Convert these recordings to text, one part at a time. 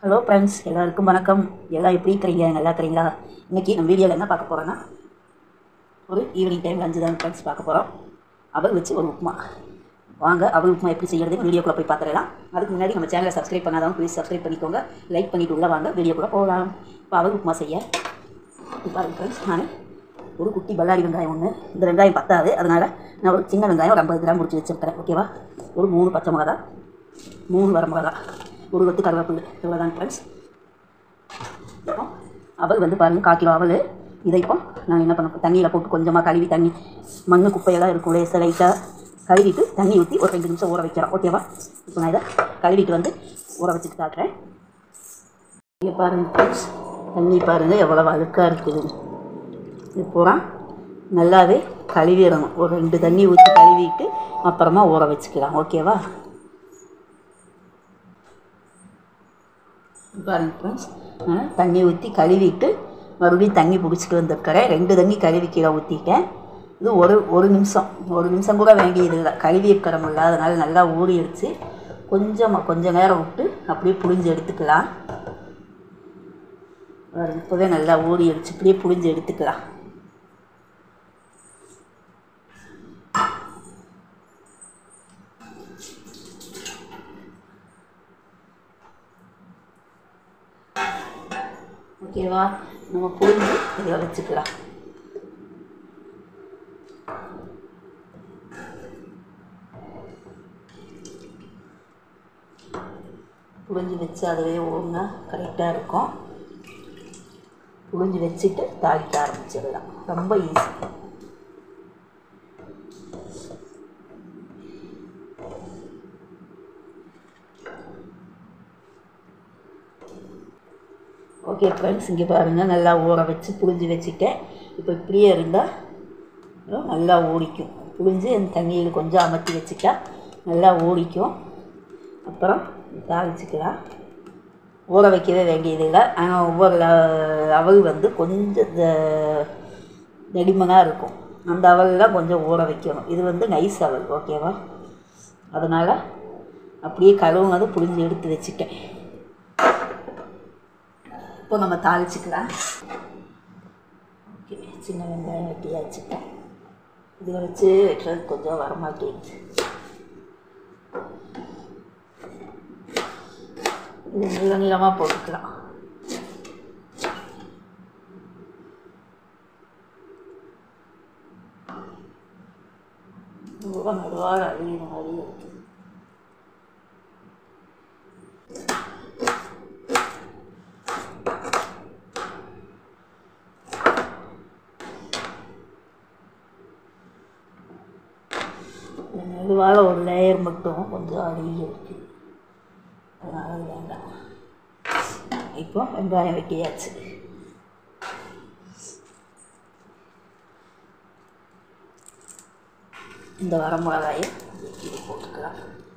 hello friends எல்லாருக்கும் வணக்கம் எல்லாம் எப்படி இருக்கிறீங்க நல்லா இருக்கிறீங்களா இன்றைக்கி நம்ம வீடியோவில் என்ன பார்க்க போகிறோன்னா ஒரு ஈவினிங் டைம் லஞ்சு தான் ஃப்ரெண்ட்ஸ் பார்க்க போகிறோம் அவல் வச்சு ஒரு உப்புமா வாங்க அவல் உப்புமா எப்படி செய்யறது வீடியோக்குள்ளே போய் பார்த்துடலாம் அதுக்கு முன்னாடி நம்ம சேனலை சப்ஸ்கிரைப் பண்ணாதவங்க ப்ளீஸ் சப்ஸ்கிரைப் பண்ணிக்கோங்க லைக் பண்ணிட்டு உள்ள வாங்க வீடியோக்குள்ளே போகலாம் இப்போ அவல் உப்புமா செய்ய இப்போ ஃப்ரெண்ட்ஸ் நான் ஒரு குட்டி பல்லாரி வெங்காயம் ஒன்று இந்த வெங்காயம் பத்தாது அதனால் நான் ஒரு சின்ன வெங்காயம் ஒரு ஐம்பது கிராம் முடிச்சு வச்சுருக்கிறேன் ஓகேவா ஒரு மூணு பச்சை மிளகா மூணு வர மிளகா ஒரு கொத்து கருவேப்பிலை இவ்வளோதான் ஃப்ரெண்ட்ஸ் இப்போ அவல் வந்து பாருங்கள் கால் கிலோ அவல் இதை இப்போ நான் என்ன பண்ண தண்ணியில் போட்டு கொஞ்சமாக கழுவி தண்ணி மண் குப்பையெல்லாம் இருக்கும் லேசாக லைட்டாக கழுவிட்டு தண்ணி ஊற்றி ஒரு ரெண்டு நிமிஷம் ஊற வைக்கிறோம் ஓகேவா இப்போ நான் இதை கழுவிட்டு வந்து ஊற வச்சுட்டு காட்டுறேன் இங்கே பாருங்கள் ஃப்ரெண்ட்ஸ் தண்ணி பாருங்கள் எவ்வளோ அழுக்காக இருக்குது இது பூரா நல்லாவே கழுவிடணும் ஒரு ரெண்டு தண்ணி ஊற்றி கழுவிட்டு அப்புறமா ஊற வச்சுக்கலாம் ஓகேவா பாருங்க ஃப்ரெண்ட்ஸ் நான் தண்ணி ஊற்றி கழுவிட்டு மறுபடியும் தண்ணி பிடிச்சிட்டு வந்திருக்கிறேன் ரெண்டு தண்ணி கழுவி கீழே ஊற்றிட்டேன் இது ஒரு ஒரு நிமிஷம் ஒரு நிமிஷம் கூட வேண்டியது இல்லை கழுவி இருக்கிறோம்ல அதனால் நல்லா ஊறிடுச்சு கொஞ்சமாக கொஞ்சம் நேரம் விட்டு அப்படியே புளிஞ்சு எடுத்துக்கலாம் பாருங்க, இப்போவே நல்லா ஊறிடுச்சு இப்படியே புளிஞ்சு எடுத்துக்கலாம் ஓகேவா நம்ம புளிஞ்சு இதில் வச்சுக்கலாம் புளிஞ்சு வச்சு அதுவே ஓடுனா கரெக்டாக இருக்கும் புளிஞ்சு வச்சுட்டு தாளிக்க ஆரம்பிச்சிடலாம் ரொம்ப ஈஸி ஓகே ஃப்ரெண்ட்ஸ் இங்கே பாருங்கள் நல்லா ஊற வச்சு புளிஞ்சு வச்சுட்டேன் இப்போ இப்படியே இருந்தால் நல்லா ஊறிக்கும் புளிஞ்சு அந்த தண்ணியில் கொஞ்சம் அமர்த்தி வச்சுட்டா நல்லா ஊறிக்கும் அப்புறம் தாளிச்சிக்கலாம் ஊற வைக்கவே வேண்டியதில்லை ஆனால் ஒவ்வொரு ல- அவல் வந்து கொஞ்சம் இந்த நெடிமனாக இருக்கும் அந்த அவல்லாம் கொஞ்சம் ஊற வைக்கணும் இது வந்து நைஸ் அவல் ஓகேவா அதனால் அப்படியே கழுவுனது புளிஞ்சு எடுத்து வச்சுட்டேன் இப்போ நம்ம தாளிச்சுக்கலாம் ஓகே சின்ன வெங்காயம் வெட்டியாச்சுட்டேன் இதில் வச்சு வெட்டுறது கொஞ்சம் வரமாட்டேங்குது இது நீள நீளமாக போட்டுக்கலாம் ரொம்ப நடுவாக அழியிற மாதிரி இருக்குது இந்த மெதுவாக ஒரு லேயர் மட்டும் கொஞ்சம் அழுகி இருக்கு அதனால் அது வேண்டாம் இப்போ வெங்காயம் வெட்டியாச்சு இந்த வர மிளகாயை கீழே போட்டுக்கலாம்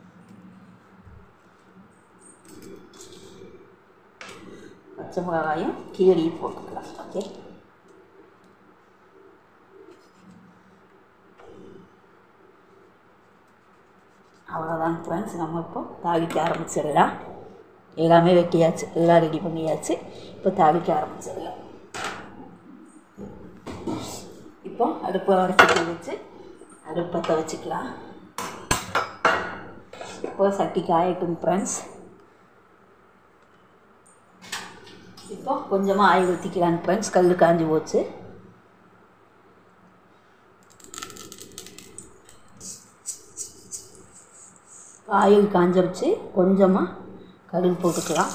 பச்சை மிளகாயும் கீழே போட்டுக்கலாம் ஓகே அவ்வளோதான் ஃப்ரெண்ட்ஸ் நம்ம இப்போ தாளிக்க ஆரம்பிச்சிடலாம் எல்லாமே வெட்டியாச்சு எல்லாம் ரெடி பண்ணியாச்சு இப்போ தாளிக்க ஆரம்பிச்சிடலாம் இப்போ அடுப்பை அரைச்சி வச்சு அடுப்பத்தை வச்சுக்கலாம் இப்போ சட்டி காயட்டும் ஃப்ரெண்ட்ஸ் இப்போ கொஞ்சமாக ஆயில் ஊற்றிக்கலாம் ஃப்ரெண்ட்ஸ் கல் காஞ்சி போச்சு ஆயில் காஞ்ச வச்சு கொஞ்சமாக கடுகு போட்டுக்கலாம்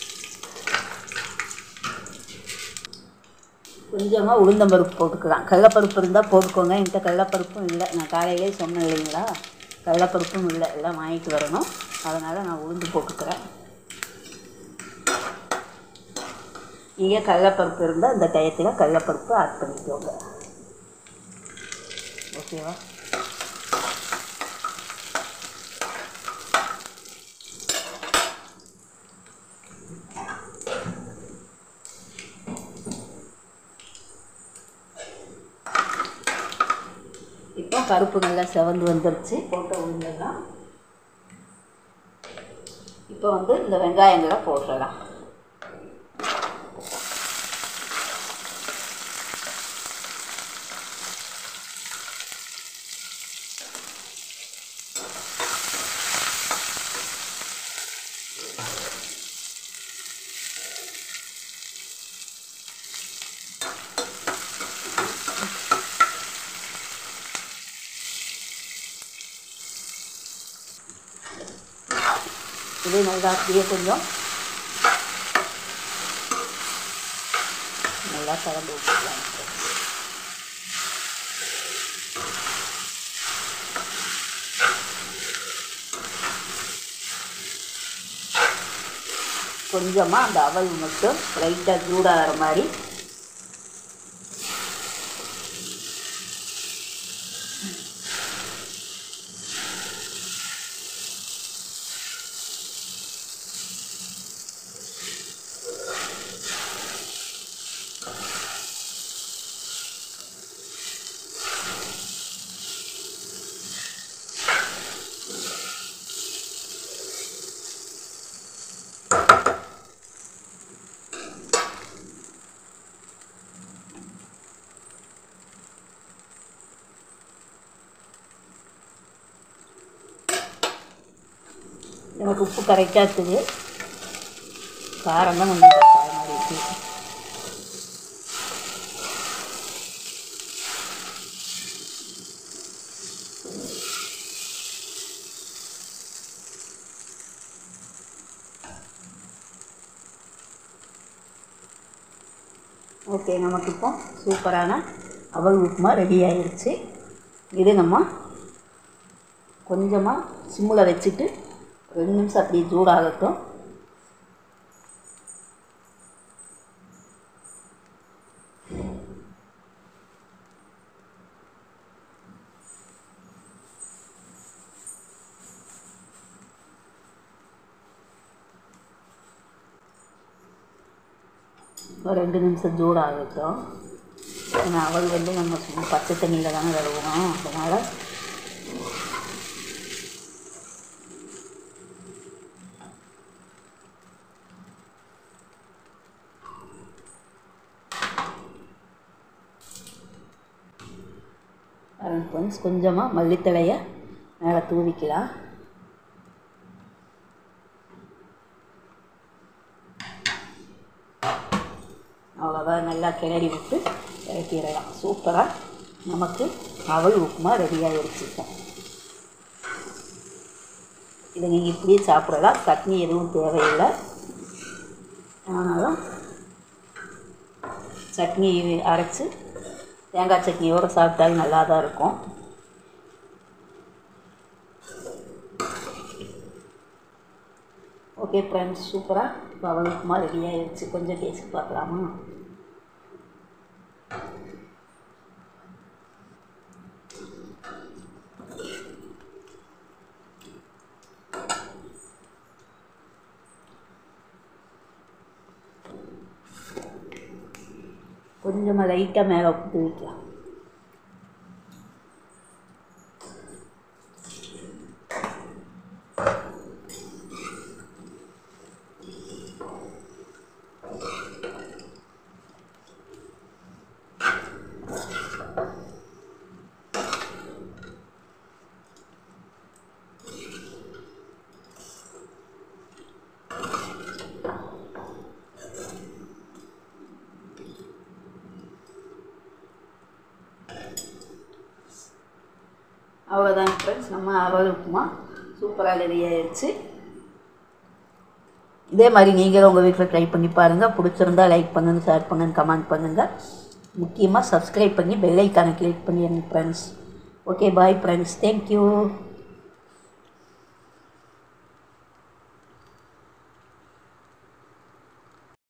கொஞ்சமாக உளுந்தம்பருப்பு போட்டுக்கலாம் கடலப்பருப்பு இருந்தால் போட்டுக்கோங்க என்கிட்ட கடலப்பருப்பும் இல்லை நான் காலையிலே சொன்னேன் இல்லைங்களா கடலப்பருப்பும் இல்லை எல்லாம் வாங்கிட்டு வரணும் அதனால் நான் உளுந்து போட்டுக்கிறேன் நீங்கள் கடலப்பருப்பு இருந்தால் இந்த டயத்தில் கடலப்பருப்பு ஆட் பண்ணிக்கோங்க ஓகேவா இப்போ பருப்பு நல்லா செவந்து வந்துருச்சு போட்ட உளுந்தெல்லாம் இப்போ வந்து இந்த வெங்காயங்களை போட்டுடலாம் இது நல்லா அப்படியே கொஞ்சம் நல்லா கலந்து விட்டுக்கலாம் கொஞ்சமாக அந்த அவல் மட்டும் லைட்டாக சூடாகிற மாதிரி நமக்கு உப்பு கரெக்டாக இருக்குது காரம் தான் கொஞ்சம் பத்தாத மாதிரி இருக்குது ஓகே நமக்கு இப்போ சூப்பரான அவல் உப்புமா ரெடி ஆயிடுச்சு இது நம்ம கொஞ்சமாக சிம்மில் வச்சுட்டு ரெண்டு நிமிஷம் அப்படியே சூடாகட்டும் ஒரு ரெண்டு நிமிஷம் சூடாகட்டும் ஏன்னா அவள் வந்து நம்ம சும்மா பச்சை தண்ணியில் தானே விடுவோம் அதனால் கொஞ்சம் கொஞ்சமாக மல்லித்தழையை மேலே தூவிக்கலாம் அவ்வளோதான் நல்லா கிளறி விட்டு இறக்கிடலாம் சூப்பராக நமக்கு அவல் உப்புமா ரெடியாக வச்சுருக்கோம் இதை நீங்கள் இப்படியே சாப்பிடலாம் சட்னி எதுவும் தேவையில்லை ஆனாலும் சட்னி அரைச்சி தேங்காய் சட்னியோடு சாப்பிட்டாலும் நல்லா தான் இருக்கும் ஓகே ஃப்ரெண்ட்ஸ் சூப்பராக இப்போ அவல் உப்புமா ரெடி ஆயிடுச்சு கொஞ்சம் டேஸ்ட் பார்க்கலாமா கொஞ்சமாக லைட்டாக மேலே உப்பு வைக்கலாம் அவ்வளோதான் ஃப்ரெண்ட்ஸ் நம்ம அவல் உப்புமா சூப்பராக ரெடி ஆயிடுச்சு இதே மாதிரி நீங்களும் உங்கள் வீட்டில் ட்ரை பண்ணி பாருங்கள் பிடிச்சிருந்தா லைக் பண்ணுங்கள் ஷேர் பண்ணுங்கள் கமெண்ட் பண்ணுங்கள் முக்கியமாக சப்ஸ்கிரைப் பண்ணி பெல் ஐக்கானை கிளிக் பண்ணிடுங்க friends okay bye friends thank you